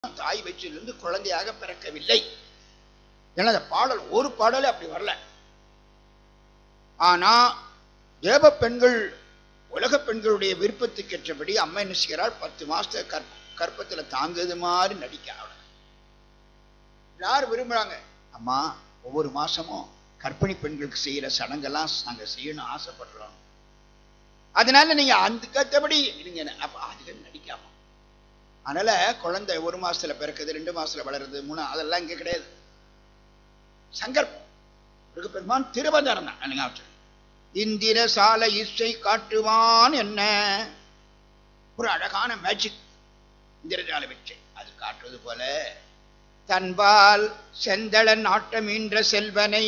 தாய் வயிற்றிலிருந்து குழந்தையாக பிறக்கவில்லை ஏன்னா அந்த பாடல் ஒரு பாடலே அப்படி வரல ஆனா தேவ பெண்கள் உலக பெண்களுடைய விருப்பத்துக்கு ஏற்றபடி அம்மா என்ன செய்கிறாள் பத்து மாசத்தை கற்ப கற்பத்துல தாங்குது மாதிரி நடிக்க அவளை எல்லாரும் விரும்புறாங்க அம்மா ஒவ்வொரு மாசமும் கர்ப்பிணி பெண்களுக்கு செய்யற சடங்கெல்லாம் நாங்க செய்யணும் ஆசைப்படுறோம் அதனால நீங்க அந்த கத்தபடி நீங்க அப்ப அதுக்கு நடிக்காம அதனால குழந்தை ஒரு மாசத்துல பிறக்குது ரெண்டு மாசத்துல வளருது மூணு அதெல்லாம் இங்க கிடையாது சங்கற்பம் முருகப்பெருமான் திருவதாரம் தான் இல்லைங்க அவர் இந்திர சால இசை காட்டுவான் என்ன ஒரு அழகான மேஜிக் இந்திரஜால விச்சை அது காட்டுவது போல தன்பால் செந்தளன் நாட்டம் ஈன்ற செல்வனை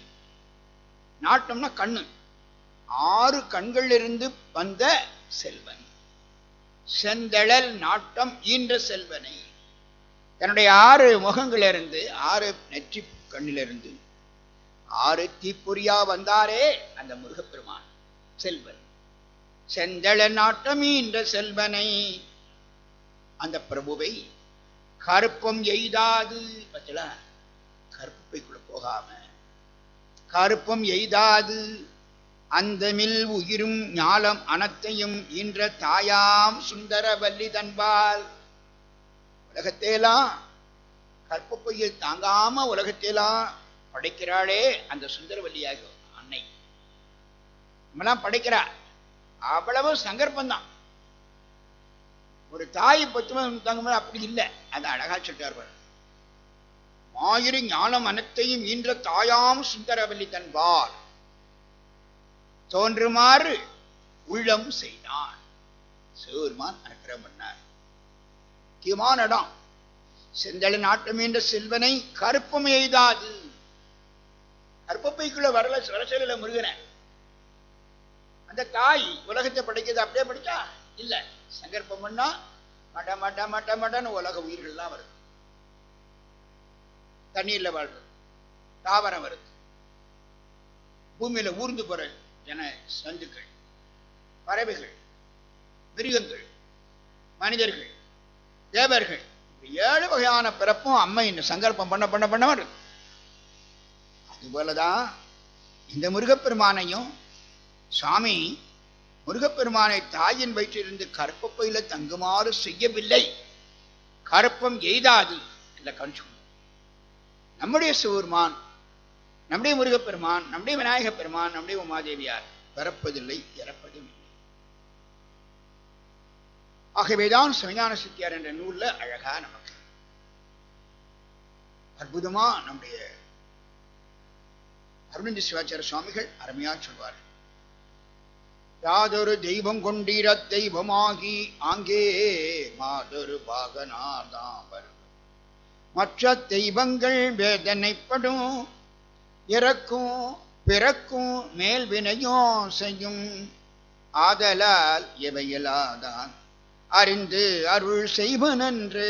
நாட்டம்னா கண்ணு ஆறு கண்களிலிருந்து வந்த செல்வன் செந்தழல் நாட்டம் ஈன்ற செல்வனை தன்னுடைய ஆறு முகங்களிலிருந்து ஆறு நெற்றி கண்ணிலிருந்து ஆறு தீப்பொறியா வந்தாரே அந்த முருகப்பெருமான் செல்வன் செந்தள நாட்டம் ஈன்ற செல்வனை அந்த பிரபுவை கருப்பம் எய்தாது பச்சலா கருப்பைக்குள்ள போகாம கருப்பம் எய்தாது அந்தமில் உயிரும் ஞாலம் அனத்தையும் ஈன்ற தாயாம் சுந்தரவல்லி தன்பால் உலகத்தையெல்லாம் கற்பப்பையை தாங்காம உலகத்தையெல்லாம் படைக்கிறாளே அந்த சுந்தரவல்லியாக அன்னை நம்மெல்லாம் படைக்கிறா அவ்வளவு சங்கற்பம் ஒரு தாய் பத்து தங்கும்போது அப்படி இல்லை அது அழகா சொல்றார் பாரு மாயிரு ஞானம் அனைத்தையும் ஈன்ற தாயாம் சுந்தரவல்லி தன்பால் தோன்றுமாறு உள்ளம் செய்தான் சிவருமான் அனுக்கிரம் பண்ணார் முக்கியமான இடம் செந்தள நாட்டம் என்ற செல்வனை கருப்பம் எய்தாது கருப்பப்பைக்குள்ள வரல வரச்சல முருகன அந்த தாய் உலகத்தை படைக்கிறது அப்படியே படிச்சா இல்ல சங்கற்பம் பண்ணா மட மட மட மடன்னு உலக உயிர்கள்லாம் வருது தண்ணீர்ல வாழ்றது தாவரம் வருது பூமியில ஊர்ந்து போற ஜன சந்துக்கள் பறவைகள் மிருகங்கள் மனிதர்கள் தேவர்கள் இப்படி ஏழு வகையான பிறப்பும் அம்மை இந்த சங்கல்பம் பண்ண பண்ண பண்ண வருது அதுபோலதான் இந்த முருகப்பெருமானையும் சுவாமி முருகப்பெருமானை தாயின் வயிற்றிலிருந்து கற்பப்பையில தங்குமாறு செய்யவில்லை கருப்பம் எய்தாது இல்லை கணிச்சு நம்முடைய சிவருமான் நம்முடைய முருகப்பெருமான் நம்முடைய விநாயகப் பெருமான் நம்முடைய உமாதேவியார் பிறப்பதில்லை இறப்பதும் இல்லை ஆகவேதான் சிவஞான சித்தியார் என்ற நூல்ல அழகா நமக்கு அற்புதமா நம்முடைய அருணந்தி சிவாச்சார சுவாமிகள் அருமையா சொல்வார் யாதொரு தெய்வம் கொண்டீர தெய்வமாகி ஆங்கே மாதொரு பாகனாதாம் வரும் மற்ற தெய்வங்கள் வேதனைப்படும் இறக்கும் பிறக்கும் மேல் வினையும் செய்யும் ஆதலால் இவையலாதான் அறிந்து அருள் செய்வனன்று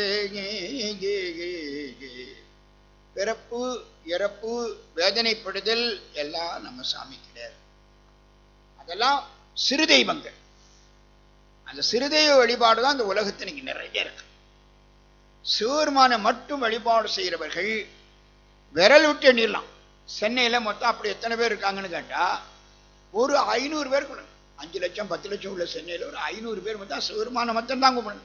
பிறப்பு இறப்பு வேதனைப்படுதல் எல்லாம் நம்ம சாமி கிடையாது அதெல்லாம் சிறு தெய்வங்கள் அந்த சிறு தெய்வ வழிபாடு தான் அந்த உலகத்தில் இன்னைக்கு நிறைய இருக்கு சிவருமான மட்டும் வழிபாடு செய்கிறவர்கள் விரல் விட்டு எண்ணிடலாம் சென்னையில மொத்தம் அப்படி எத்தனை பேர் இருக்காங்கன்னு கேட்டா ஒரு ஐநூறு பேர் கூட அஞ்சு லட்சம் பத்து லட்சம் உள்ள சென்னையில ஒரு ஐநூறு பேர் மொத்தம் சிவருமான மட்டும் தான் கும்பிடணும்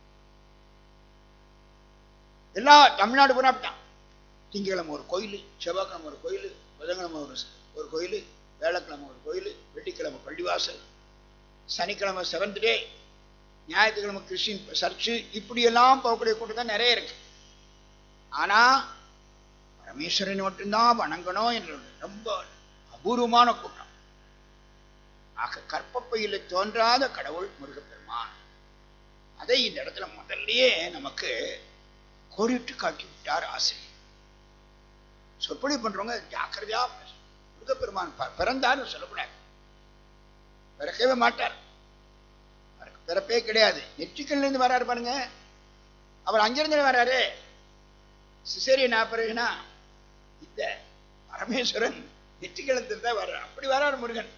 எல்லா தமிழ்நாடு பூரா அப்படித்தான் திங்கக்கிழமை ஒரு கோயில் செவ்வாய்க்கிழமை ஒரு கோயில் புதன்கிழமை ஒரு ஒரு கோயில் வேலைக்கிழமை ஒரு கோயில் வெள்ளிக்கிழமை பள்ளிவாசல் சனிக்கிழமை செவன்த் டே ஞாயிற்றுக்கிழமை கிறிஸ்டின் சர்ச்சு இப்படியெல்லாம் போகக்கூடிய கூட்டம் தான் நிறைய இருக்கு ஆனா பரமேஸ்வரன் மட்டும்தான் வணங்கணும் என்ற ரொம்ப அபூர்வமான கூட்டம் ஆக கற்பப்பையில் தோன்றாத கடவுள் முருகப்பெருமான் அதை இந்த இடத்துல முதல்லயே நமக்கு கோடிட்டு காட்டி விட்டார் ஆசிரியர் சொற்பொழி பண்றவங்க ஜாக்கிரதையா முருகப்பெருமான் பிறந்தார்னு சொல்லக்கூடாது பிறக்கவே மாட்டார் பிறப்பே கிடையாது நெற்றிக்கல்ல இருந்து வராரு பாருங்க அவர் அங்கிருந்து வராரு சிசேரியன் ஆபரேஷனா இல்ல பரமேஸ்வரன் நெற்றிக்கலத்தில் தான் வர்றார் அப்படி வராரு முருகன்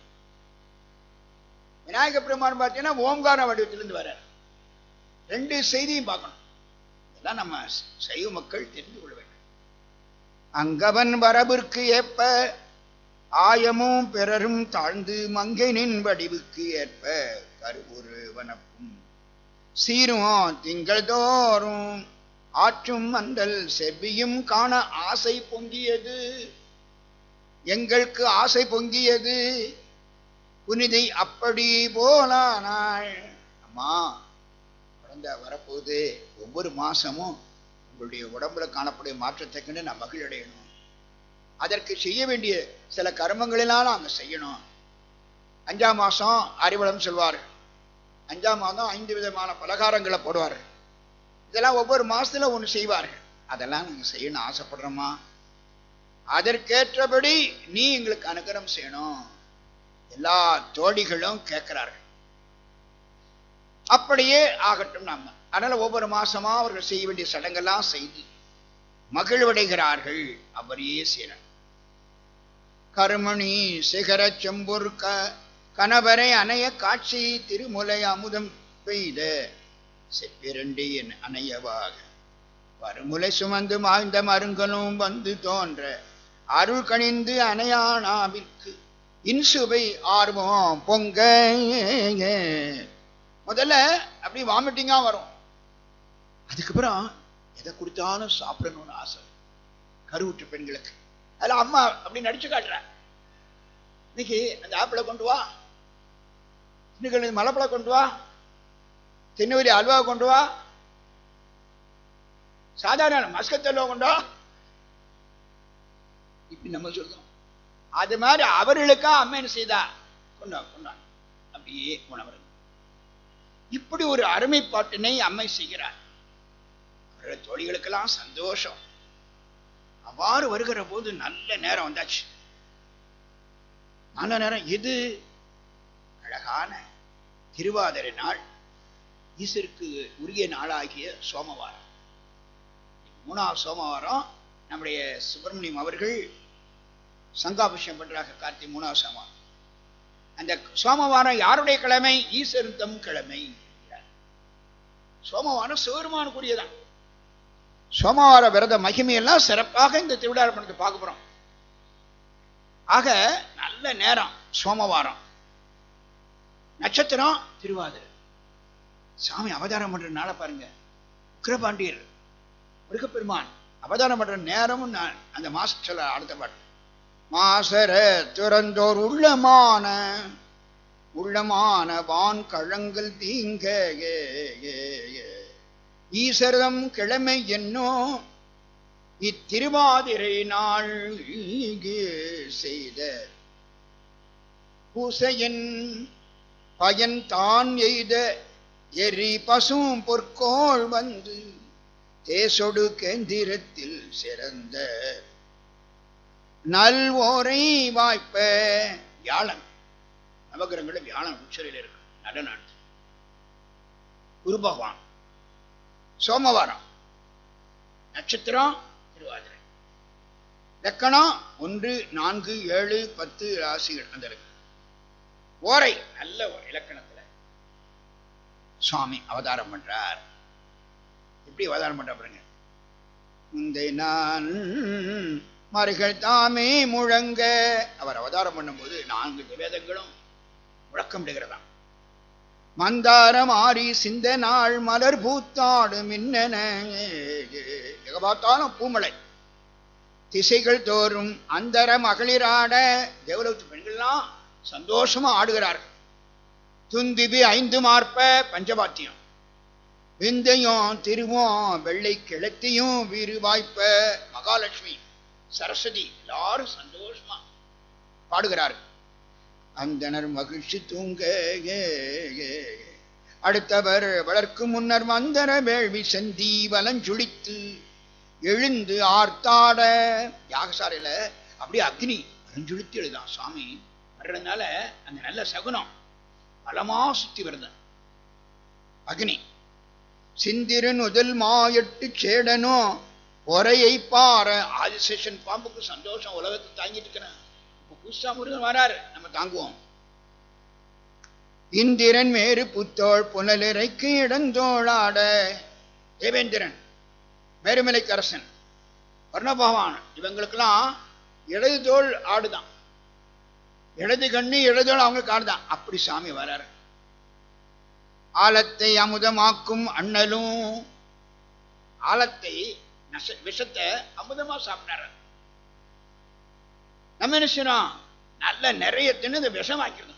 விநாயக பெருமான் பார்த்தீங்கன்னா ஓம்கார வடிவத்திலிருந்து வர்றார் ரெண்டு செய்தியும் பார்க்கணும் இதெல்லாம் நம்ம சைவ மக்கள் தெரிந்து கொள்ள வேண்டும் அங்கவன் வரவிற்கு ஏற்ப ஆயமும் பிறரும் தாழ்ந்து மங்கைனின் வடிவுக்கு ஏற்ப கருவுரு வனப்பும் சீரும் திங்கள் தோறும் ஆற்றும் மண்டல் செவ்வியும் காண ஆசை பொங்கியது எங்களுக்கு ஆசை பொங்கியது புனிதை அப்படி போலானாள் அம்மா குழந்தை வரப்போகுது ஒவ்வொரு மாசமும் உங்களுடைய உடம்புல காணக்கூடிய மாற்றத்தை கண்டு நான் மகிழடையணும் அதற்கு செய்ய வேண்டிய சில கர்மங்களெல்லாம் நாங்கள் செய்யணும் அஞ்சாம் மாசம் அறிவளம் சொல்வார் அஞ்சாம் மாதம் ஐந்து விதமான பலகாரங்களை போடுவார் இதெல்லாம் ஒவ்வொரு மாசத்துல ஒன்று செய்வார்கள் அதெல்லாம் நாங்கள் செய்யணும் ஆசைப்படுறோமா அதற்கேற்றபடி நீ எங்களுக்கு அனுகிரகம் செய்யணும் எல்லா தோழிகளும் கேட்கிறார்கள் அப்படியே ஆகட்டும் நாம அதனால ஒவ்வொரு மாசமா அவர்கள் செய்ய வேண்டிய சடங்கெல்லாம் செய்து மகிழ்வடைகிறார்கள் அவரையே செய்யணும் கருமணி சிகர செம்பொர் க கணவரை அணைய காட்சி திருமுலை அமுதம் பெய்த செப்பிரண்டி என் அணையவாக வருமுலை சுமந்து மாய்ந்த மருங்கலும் வந்து தோன்ற அருள் கணிந்து அணையானாவிற்கு இன்சுவை ஆர்வம் பொங்க முதல்ல அப்படி வாமிட்டிங்கா வரும் அதுக்கப்புறம் எதை கொடுத்தாலும் சாப்பிடணும்னு ஆசை கருவுற்ற பெண்களுக்கு அதுல அம்மா அப்படி நடிச்சு காட்டுற இன்னைக்கு அந்த ஆப்பிளை கொண்டு வா இன்னைக்கு மலைப்பழம் கொண்டு வா தென்னவரி அல்வா கொண்டு வா சாதாரண மஸ்கத்தல்வா கொண்டு வா இப்படி நம்ம சொல்றோம் அது மாதிரி அவர்களுக்கா அம்மா என்ன செய்தா கொண்டா கொண்டா அப்படியே உணவரும் இப்படி ஒரு அருமைப்பாட்டினை அம்மை செய்கிறார் அவர்கள் தோழிகளுக்கெல்லாம் சந்தோஷம் அவ்வாறு வருகிற போது நல்ல நேரம் வந்தாச்சு நல்ல நேரம் இது அழகான திருவாதிரை நாள் ஈசருக்கு உரிய நாளாகிய சோமவாரம் மூணாவது சோமவாரம் நம்முடைய சுப்பிரமணியம் அவர்கள் சங்காபிஷம் பண்றாங்க கார்த்திகை மூணாவது சோமவாரம் அந்த சோமவாரம் யாருடைய கிழமை ஈசருந்தம் கிழமை சோமவாரம் சிவருமானுக்குரியதான் சோமவார விரத மகிமையெல்லாம் சிறப்பாக இந்த திருவிழா பண்ணத்தை பார்க்க போறோம் ஆக நல்ல நேரம் சோமவாரம் நட்சத்திரம் திருவாதிரை சாமி அவதாரம் பண்ற நாளை பாருங்க உக்கிரபாண்டியர் முருகப்பெருமான் அவதாரம் பண்ற நேரமும் நான் அந்த மாசத்துல அடுத்த பாட்டு மாசர துறந்தோர் உள்ளமான உள்ளமான வான் கழங்கள் தீங்க ஏ, ஏ, ஏ. ஈசரதம் கிழமை என்னோ இத்திருவாதிரை நாள் இங்கு செய்த பூசையின் பயன் தான் எய்த எரி பசும் பொற்கோள் வந்து தேசொடு கேந்திரத்தில் சிறந்த நல்வோரை வாய்ப்ப வியாழன் நவகிரகங்களும் வியாழன் உச்சரில் இருக்கு நடநாடு குரு பகவான் சோமவாரம் நட்சத்திரம் திருவாதிரை லக்கணம் ஒன்று நான்கு ஏழு பத்து ராசிகள் அந்த இருக்கு ஓரை நல்ல ஒரு இலக்கணத்துல சுவாமி அவதாரம் பண்றார் எப்படி அவதாரம் பண்ற பாருங்க முந்தை நான் மறுகள் தாமே முழங்க அவர் அவதாரம் பண்ணும்போது நான்கு வேதங்களும் முழக்கமிடுகிறதாம் மந்தாரம் ஆரி சிந்த நாள் மலர் பூத்தாடு மின்னன எங்க பார்த்தாலும் பூமலை திசைகள் தோறும் அந்தர மகளிராட தேவலோகத்து பெண்கள்லாம் சந்தோஷமா ஆடுகிறார்கள் துந்திபி ஐந்து மார்ப்ப பஞ்சபாத்தியம் விந்தையும் திருவோம் வெள்ளை கிழத்தியும் வீறு வாய்ப்ப மகாலட்சுமி சரஸ்வதி எல்லாரும் சந்தோஷமா பாடுகிறார்கள் அந்தனர் மகிழ்ச்சி தூங்க ஏ, ஏ. அடுத்தவர் வளர்க்கும் முன்னர் மந்தர வேள்வி செந்தி வலஞ்சுழித்து எழுந்து ஆர்த்தாட யாகசாலையில அப்படியே அக்னி வலஞ்சுழித்து எழுதான் சுவாமி வர்றதுனால அந்த நல்ல சகுனம் பலமா சுத்தி வருது அக்னி சிந்திரன் முதல் மாயட்டு சேடனோ ஒரையை பாற ஆதிசேஷன் பாம்புக்கு சந்தோஷம் உலகத்தை தாங்கிட்டு இருக்கிறேன் இப்ப புதுசா முருகன் வராரு நம்ம தாங்குவோம் இந்திரன் மேரு புத்தோள் புனலிறைக்கு இடந்தோளாட தேவேந்திரன் மேருமலைக்கரசன் வர்ண பகவான் இவங்களுக்கெல்லாம் இடது தோல் ஆடுதான் இடது கண்ணு இடது தோல் அவங்களுக்கு ஆடுதான் அப்படி சாமி வராரு ஆலத்தை அமுதமாக்கும் அண்ணலும் ஆலத்தை நச விஷத்தை அமுதமா சாப்பிட்டாரு நம்ம என்ன செய்யணும் நல்ல நிறைய தின்னு இந்த விஷமாக்கிடணும்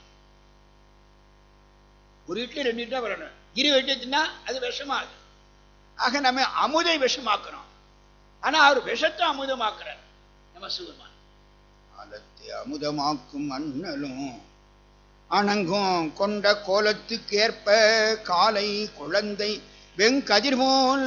ஒரு இட்லி ரெண்டு இட்லி வரணும் இரு இட்லி தின்னா அது விஷமாகுது ஆக நம்ம அமுதை விஷமாக்குறோம் ஆனா அவர் விஷத்தை அமுதமாக்குறார் நம்ம சிவருமான் ஆலத்தை அமுதமாக்கும் அண்ணலும் அணங்கும் கொண்ட கோலத்துக்கேற்ப காலை குழந்தை வெங்கதிர் போல்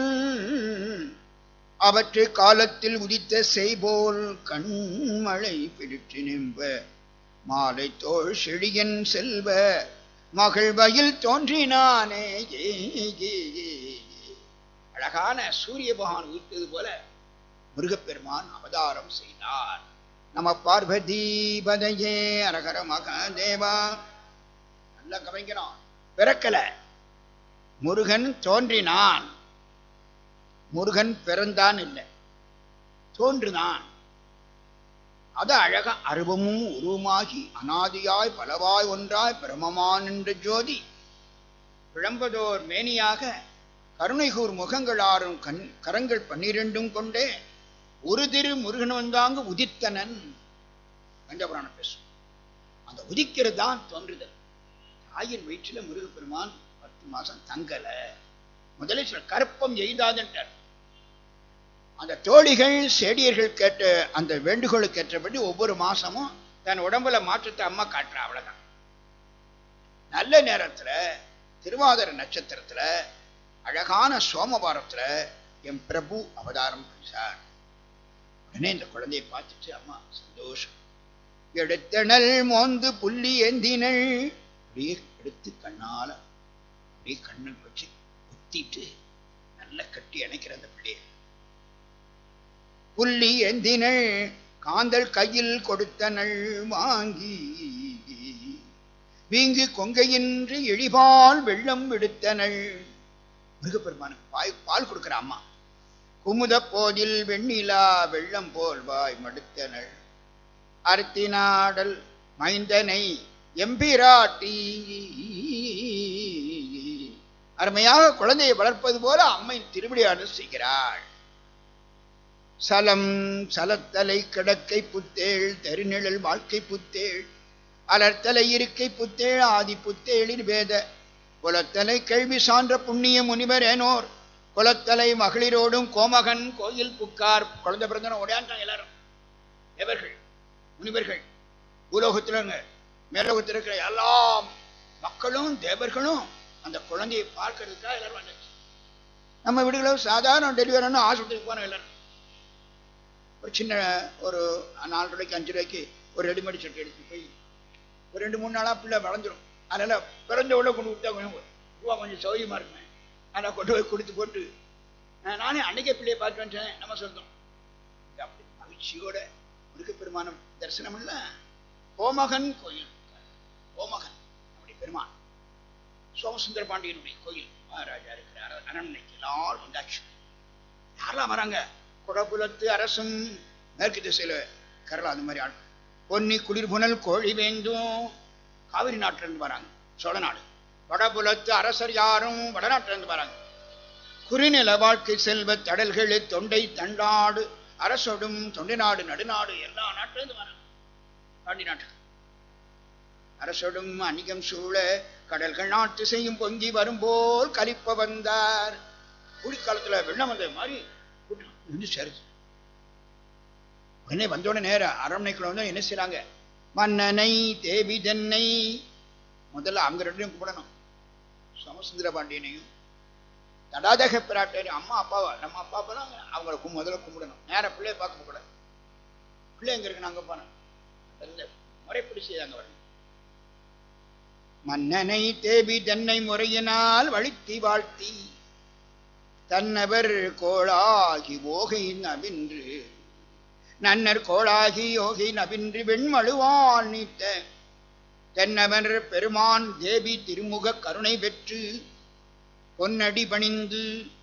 அவற்றை காலத்தில் உதித்த செய்போல் கண்மழை பிடித்து நிம்ப மாலை தோள் செழியன் செல்வ மகிழ்வயில் தோன்றினானே ஏ, ஏ, ஏ, ஏ. அழகான சூரிய பகவான் உயிர்த்தது போல முருகப்பெருமான் அவதாரம் செய்தார் நம பார்வதி பதையே அரகர மகாதேவா நல்லா கவனிக்கணும் பிறக்கல முருகன் தோன்றினான் முருகன் பிறந்தான் இல்லை தோன்றுதான் அது அழக அருவமும் உருவமாகி அனாதியாய் பலவாய் ஒன்றாய் பிரமமான் என்ற ஜோதி விளம்பதோர் மேனியாக கருணைகூர் முகங்களாரும் கண் கரங்கள் பன்னிரண்டும் கொண்டே ஒரு திரு முருகன் வந்தாங்க உதித்தனன் கஞ்சபுராணம் பேசும் அந்த உதிக்கிறது தான் தோன்றுதல் தாயின் வயிற்றில முருகப்பெருமான் பத்து மாசம் தங்கல முதலில் சில கற்பம் எய்தாதென்றார் அந்த தோழிகள் செடியர்கள் கேட்ட அந்த வேண்டுகோளுக்கு ஏற்றபடி ஒவ்வொரு மாசமும் தன் உடம்புல மாற்றத்தை அம்மா காட்டுறா அவ்வளவுதான் நல்ல நேரத்துல திருவாதிர நட்சத்திரத்துல அழகான சோமவாரத்துல என் பிரபு அவதாரம் செய்தார் உடனே இந்த குழந்தையை பார்த்துட்டு அம்மா சந்தோஷம் எடுத்தனல் மோந்து புள்ளி ஏந்தினள் அப்படியே எடுத்து கண்ணால அப்படியே கண்ணன் வச்சு குத்திட்டு நல்லா கட்டி அணைக்கிற அந்த பிள்ளைய புள்ளி ஏந்தினள் காந்தல் கையில் கொடுத்தனள் வாங்கி வீங்கு கொங்கையின்றி எழிபால் வெள்ளம் விடுத்தனள் மிருகப்பெருமானுக்கு பாய் பால் கொடுக்கிற அம்மா குமுத போதில் வெண்ணிலா வெள்ளம் போல் வாய் மடுத்தனள் அர்த்தினாடல் மைந்தனை எம்பிராட்டி அருமையாக குழந்தையை வளர்ப்பது போல அம்மை திருவிளையாடல் செய்கிறாள் சலம் சலத்தலை கிடக்கை புத்தேள் தருநிழல் வாழ்க்கை புத்தேள் அலர்த்தலை இருக்கை புத்தேள் ஆதி புத்தேளின் வேத குலத்தலை கேள்வி சான்ற புண்ணிய முனிவர் ஏனோர் குலத்தலை மகளிரோடும் கோமகன் கோயில் புக்கார் குழந்தை பிறந்தன ஓடியாண்டாங்க எல்லாரும் எவர்கள் முனிவர்கள் பூலோகத்தில் இருங்க மேலோகத்தில் இருக்கிற எல்லா மக்களும் தேவர்களும் அந்த குழந்தையை பார்க்கறதுக்காக எல்லாரும் வந்தாச்சு நம்ம வீடுகளில் சாதாரண டெலிவரி ஆஸ்பத்திரிக்கு போனோம் எல்லாரும் ஒரு சின்ன ஒரு நாலு ரூபாய்க்கு அஞ்சு ரூபாய்க்கு ஒரு ரெடிமேட் ஷர்ட் எடுத்து போய் ஒரு ரெண்டு மூணு நாளாக பிள்ளை வளர்ந்துடும் அதனால் பிறந்த உள்ள கொண்டு கொடுத்தா கொஞ்சம் ரூபா கொஞ்சம் சௌகரியமாக இருக்குமே அதனால் கொண்டு போய் கொடுத்து போட்டு நான் நானே அன்னைக்கே பிள்ளையை பார்த்து வந்துட்டேன் நம்ம சொந்தம் இது அப்படி மகிழ்ச்சியோட முருகப்பெருமானம் தரிசனம் இல்லை கோமகன் கோயில் கோமகன் அப்படி பெருமான் சோமசுந்தர பாண்டியனுடைய கோயில் மகாராஜா இருக்கிறார் அரண்மனைக்கு எல்லாரும் வந்தாச்சு யாரெல்லாம் வராங்க குடபுலத்து அரசும் மேற்கு திசையில கேரளா அந்த மாதிரி ஆள் பொன்னி குளிர்புனல் கோழி வேந்தும் காவிரி நாட்டிலிருந்து வராங்க சோழ நாடு வடபுலத்து அரசர் யாரும் வடநாட்டிலிருந்து வராங்க குறிநில வாழ்க்கை செல்வ தடல்கள் தொண்டை தண்டாடு அரசொடும் தொண்டை நாடு நடுநாடு எல்லா நாட்டிலிருந்து வராங்க பாண்டி நாட்டுக்கு அரசொடும் அணிகம் சூழ கடல்கள் நாட்டு செய்யும் பொங்கி வரும்போல் கலிப்ப வந்தார் குளிர்காலத்துல வெள்ளம் வந்த மாதிரி கூட்டம் வந்து சேருது உடனே வந்தோடனே நேர அரண்மனைக்குள்ள வந்து என்ன செய்றாங்க மன்னனை தேவி தென்னை முதல்ல அங்க ரெண்டையும் கும்பிடணும் சமசுந்தர பாண்டியனையும் தடாதக பிராட்டையும் அம்மா அப்பாவை நம்ம அப்பா அப்பா தான் அவங்கள கும் முதல்ல கும்பிடணும் நேர பிள்ளைய பார்க்க கூடாது பிள்ளை எங்க இருக்கு நாங்க போனோம் அந்த முறைப்படி செய்தாங்க வரணும் மன்னனை தேவி தென்னை முறையினால் வழித்தி வாழ்த்தி தன்னவர் கோளாகி ஓகை நவின்று நன்னர் கோளாகி யோகி நவின்று வெண்மழுவான் நீத்த தென்னவர் பெருமான் தேவி திருமுக கருணை பெற்று பொன்னடி பணிந்து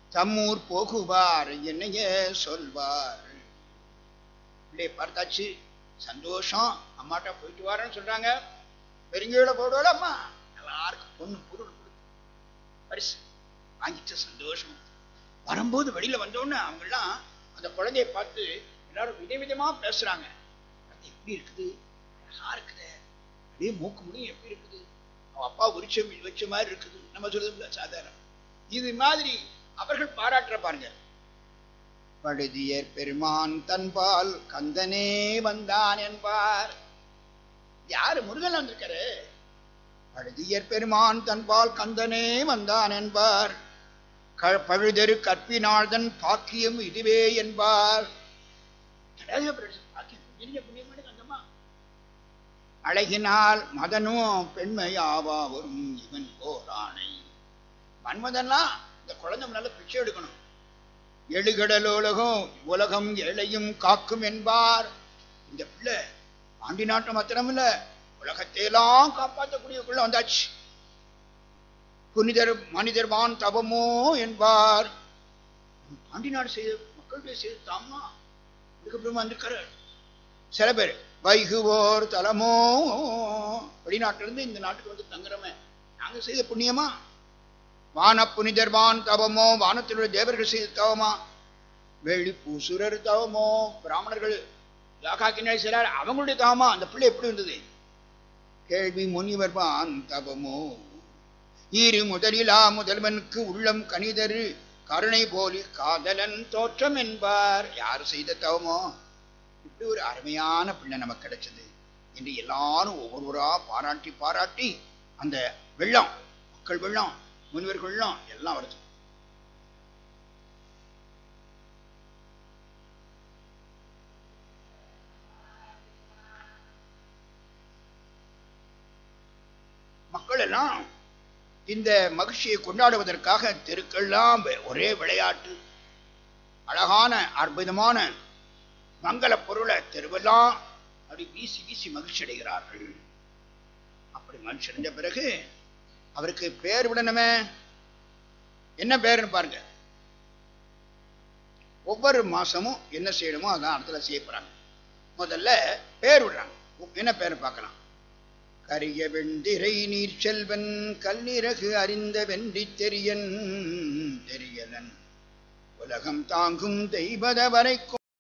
தம்மூர் போகுவார் என்னைய சொல்வார் பிள்ளைய பார்த்தாச்சு சந்தோஷம் அம்மாட்ட போயிட்டு வரேன்னு சொல்றாங்க பெருங்கீழ போடுவோட அம்மா எல்லாருக்கும் பொண்ணு பொருள் கொடு பரிசு வாங்கிச்ச சந்தோஷம் வரும்போது வெளியில வந்தோடனே அவங்கெல்லாம் அந்த குழந்தைய பார்த்து எல்லாரும் விதவிதமா பேசுறாங்க அது எப்படி இருக்குது அழகா இருக்குது அப்படியே மூக்கு முடியும் எப்படி இருக்குது அவன் அப்பா உரிச்ச வச்ச மாதிரி இருக்குது நம்ம சொல்றது சாதாரணம் இது மாதிரி அவர்கள் பாராட்டுற பாருங்க பழுதியர் பெருமான் தன்பால் கந்தனே வந்தான் என்பார் யாரு முருகன் வந்திருக்காரு பழுதியர் பெருமான் தன்பால் கந்தனே வந்தான் என்பார் க- பழுதெரு கற்பினாள்தன் பாக்கியம் இதுவே என்பார் அழகிய பிரதேசம். பாக்கியம். பெரிய புண்ணியமான கந்தமா அழகினால் மதனும் பெண்மை ஆவா வரும் இவன் போரானை மன்மதன்லாம் இந்த குழந்தை நல்ல பிச்சை எடுக்கணும் எழுகடலோலகம் உலகம் ஏழையும் காக்கும் என்பார் இந்த பிள்ளை ஆண்டி நாட்டு மாத்திரம் இல்ல உலகத்தையெல்லாம் காப்பாற்றக்கூடிய பிள்ளை வந்தாச்சு புனிதர் மனிதர்வான் தவமோ என்பார் பாண்டி நாடு செய்த மக்களுடைய செய்த தாமா அதுக்கப்புறமா வந்திருக்காரு சில பேர் வைகுவோர் தலமோ வெளிநாட்டிலிருந்து இந்த நாட்டுக்கு வந்து தங்குறமே நாங்க செய்த புண்ணியமா வான புனிதர் வான் தவமோ வானத்தில் உள்ள தேவர்கள் செய்த தவமா வெள்ளி பூசுரர் தவமோ பிராமணர்கள் யாகாக்கினாய் சிலர் அவங்களுடைய தவமா அந்த பிள்ளை எப்படி இருந்தது கேள்வி முனிவர் வான் தவமோ ஈரு முதலிலா முதல்வனுக்கு உள்ளம் கணிதரு கருணை போலி காதலன் தோற்றம் என்பார் யார் செய்த தவமோ இப்படி ஒரு அருமையான பிள்ளை நமக்கு கிடைச்சது என்று எல்லாரும் ஒவ்வொருவரா பாராட்டி பாராட்டி அந்த வெள்ளம் மக்கள் வெள்ளம் முனிவர்கள் வெள்ளம் எல்லாம் வருது மக்கள் எல்லாம் இந்த மகிழ்ச்சியை கொண்டாடுவதற்காக தெருக்கெல்லாம் ஒரே விளையாட்டு அழகான அற்புதமான மங்கள பொருளை தெருவெல்லாம் அப்படி வீசி வீசி மகிழ்ச்சி அடைகிறார்கள் அப்படி மகிழ்ச்சி அடைஞ்ச பிறகு அவருக்கு பேர் விடணுமே என்ன பேருன்னு பாருங்க ஒவ்வொரு மாசமும் என்ன செய்யணுமோ அதான் இடத்துல செய்ய போறாங்க முதல்ல பேர் விடுறாங்க என்ன பேர் பார்க்கலாம் கரிய வெண்டிரை நீர் செல்வன் கல்லிறகு அறிந்த வென்றி தெரியன் தெரியலன் உலகம் தாங்கும் தெய்வத வரை